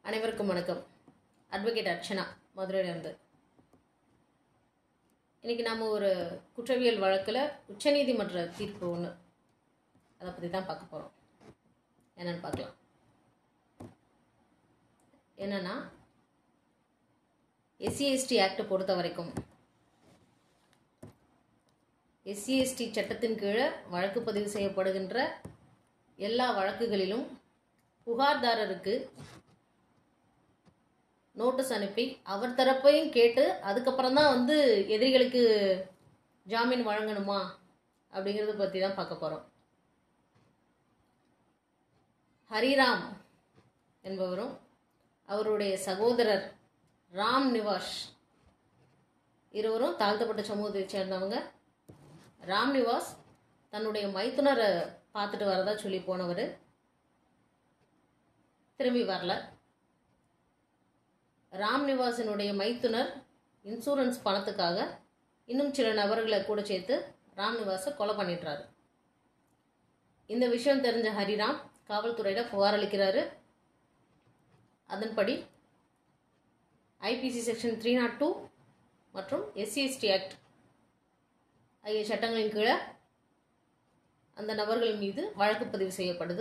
அனைவருக்கும் வணக்கம் அட்வொகேட் அர்ச்சனா மதுரையிலேருந்து இன்றைக்கி நாம் ஒரு குற்றவியல் வழக்கில் உச்சநீதிமன்ற தீர்ப்பு ஒன்று அதை பற்றி தான் பார்க்க போகிறோம் என்னன்னு பார்க்கலாம் என்னன்னா எஸ்சிஎஸ்டி ஆக்டை பொறுத்த வரைக்கும் எஸ்சிஎஸ்டி சட்டத்தின் கீழே வழக்கு பதிவு செய்யப்படுகின்ற எல்லா வழக்குகளிலும் புகார்தாரருக்கு நோட்டீஸ் அனுப்பி அவர் தரப்பையும் கேட்டு அதுக்கப்புறம் தான் வந்து எதிரிகளுக்கு ஜாமீன் வழங்கணுமா அப்படிங்கிறத பற்றி தான் பார்க்க போகிறோம் ஹரிராம் என்பவரும் அவருடைய சகோதரர் ராம் நிவாஷ் இருவரும் தாழ்த்தப்பட்ட சமூகத்தைச் சேர்ந்தவங்க ராம் நிவாஸ் தன்னுடைய மைத்துனரை பார்த்துட்டு வரதா சொல்லி போனவர் திரும்பி வரல ராம் நிவாசனுடைய மைத்துனர் இன்சூரன்ஸ் பணத்துக்காக இன்னும் சில நபர்களை கூட சேர்த்து ராம் நிவாஸை கொலை பண்ணிடுறாரு இந்த விஷயம் தெரிஞ்ச ஹரிராம் காவல்துறையில் புகார் அளிக்கிறாரு அதன்படி IPC section three nought two மற்றும் எஸ்சிஎஸ்டி ஆக்ட் ஆகிய சட்டங்களின் கீழே அந்த நபர்கள் மீது வழக்கு பதிவு செய்யப்படுது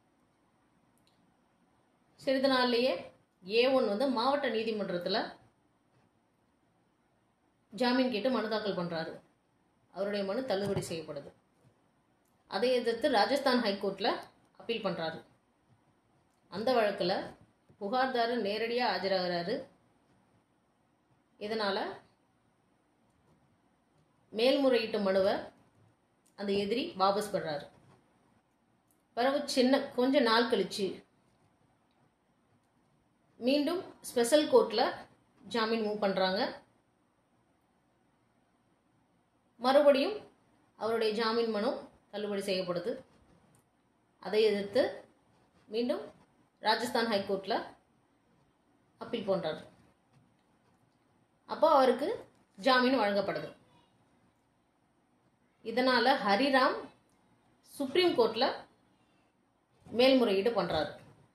சிறிது நாள்லேயே ஏ ஒன் வந்து மாவட்ட நீதிமன்றத்தில் ஜாமீன் கேட்டு மனு தாக்கல் பண்ணுறாரு அவருடைய மனு தள்ளுபடி செய்யப்படுது அதை எதிர்த்து ராஜஸ்தான் ஹைகோர்ட்டில் அப்பீல் பண்ணுறாரு அந்த வழக்கில் புகார்தாரர் நேரடியாக ஆஜராகிறாரு இதனால் மேல்முறையீட்டு மனுவை அந்த எதிரி வாபஸ் பெறாரு பிறகு சின்ன கொஞ்ச நாள் கழிச்சு மீண்டும் ஸ்பெஷல் கோர்ட்டில் ஜாமீன் மூவ் பண்ணுறாங்க மறுபடியும் அவருடைய ஜாமீன் மனு தள்ளுபடி செய்யப்படுது அதை எதிர்த்து மீண்டும் ராஜஸ்தான் ஹைகோர்ட்டில் அப்பீல் பண்ணுறாரு அப்போ அவருக்கு ஜாமீன் வழங்கப்படுது இதனால் ஹரிராம் சுப்ரீம் கோர்ட்டில் மேல்முறையீடு பண்ணுறாரு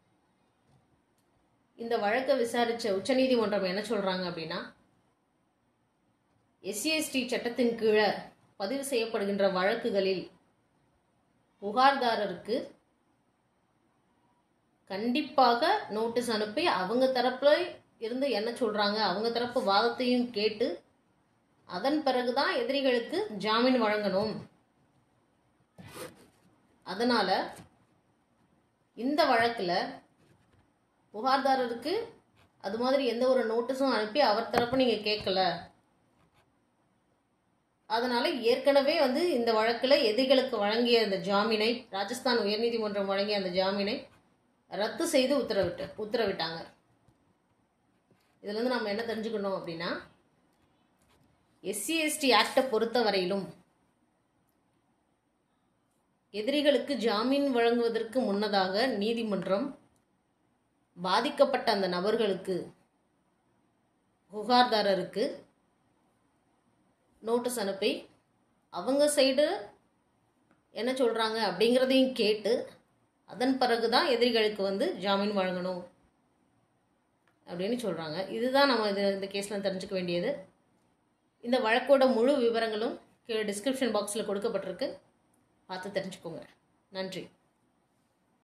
இந்த வழக்கை விசாரித்த உச்சநீதிமன்றம் என்ன சொல்கிறாங்க அப்படின்னா எஸ்சிஎஸ்டி சட்டத்தின் கீழே பதிவு செய்யப்படுகின்ற வழக்குகளில் புகார்தாரருக்கு கண்டிப்பாக நோட்டீஸ் அனுப்பி அவங்க தரப்புல இருந்து என்ன சொல்கிறாங்க அவங்க தரப்பு வாதத்தையும் கேட்டு அதன் பிறகுதான் எதிரிகளுக்கு ஜாமீன் வழங்கணும் அதனால் இந்த வழக்கில் புகார்தாரருக்கு அது மாதிரி எந்த ஒரு நோட்டீஸும் அனுப்பி அவர் தரப்பு நீங்கள் கேட்கல அதனால் ஏற்கனவே வந்து இந்த வழக்கில் எதிரிகளுக்கு வழங்கிய அந்த ஜாமீனை ராஜஸ்தான் உயர்நீதிமன்றம் வழங்கிய அந்த ஜாமீனை ரத்து செய்து உத்தரவிட்டு உத்தரவிட்டாங்க இதுலேருந்து நம்ம என்ன தெரிஞ்சுக்கணும் அப்படின்னா எஸ்சிஎஸ்டி ஆக்டை பொறுத்த வரையிலும் எதிரிகளுக்கு ஜாமீன் வழங்குவதற்கு முன்னதாக நீதிமன்றம் பாதிக்கப்பட்ட அந்த நபர்களுக்கு புகார்தாரருக்கு நோட்டீஸ் அனுப்பி அவங்க சைடு என்ன சொல்கிறாங்க அப்படிங்கிறதையும் கேட்டு அதன் பிறகு தான் எதிரிகளுக்கு வந்து ஜாமீன் வழங்கணும் அப்படின்னு சொல்கிறாங்க இதுதான் நம்ம இது இந்த கேஸில் தெரிஞ்சுக்க வேண்டியது இந்த வழக்கோட முழு விவரங்களும் கீழே டிஸ்கிரிப்ஷன் பாக்ஸில் கொடுக்கப்பட்டிருக்கு பார்த்து தெரிஞ்சுக்கோங்க நன்றி